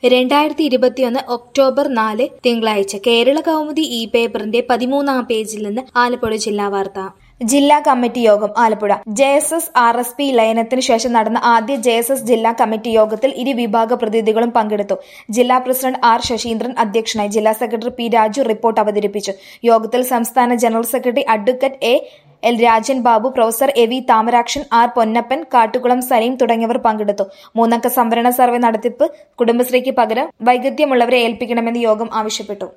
രണ്ടായിരത്തി ഇരുപത്തിയൊന്ന് ഒക്ടോബർ നാല് തിങ്കളാഴ്ച കേരള കൗമുദി ഇ പേപ്പറിന്റെ പതിമൂന്നാം പേജിൽ നിന്ന് ആലപ്പുഴ ജില്ലാ വാർത്ത ജില്ലാ കമ്മിറ്റി യോഗം Alappuzha J S S R S P ലയനത്തിന് ശേഷം നടന്ന ആദ്യ ജെ എസ് എസ് ജില്ലാ കമ്മിറ്റി യോഗത്തിൽ ഇരു വിഭാഗ പ്രതിനിധികളും പങ്കെടുത്തു ജില്ലാ പ്രസിഡന്റ് ആർ ശശീന്ദ്രൻ അധ്യക്ഷനായി ജില്ലാ സെക്രട്ടറി പി രാജു റിപ്പോർട്ട് അവതരിപ്പിച്ചു യോഗത്തിൽ സംസ്ഥാന general secretary advocate A L Rajan Babu professor A V Thamarakshan R Ponnappan Kattukulam Saleem തുടങ്ങിയവർ പങ്കെടുത്തു മൂന്നംഗ സംവരണ സർവേ നടത്തിപ്പ് കുടുംബശ്രീക്ക് പകരം വൈഗദ്ധ്യമുള്ളവരെ ഏൽപ്പിക്കണമെന്ന് യോഗം ആവശ്യപ്പെട്ടു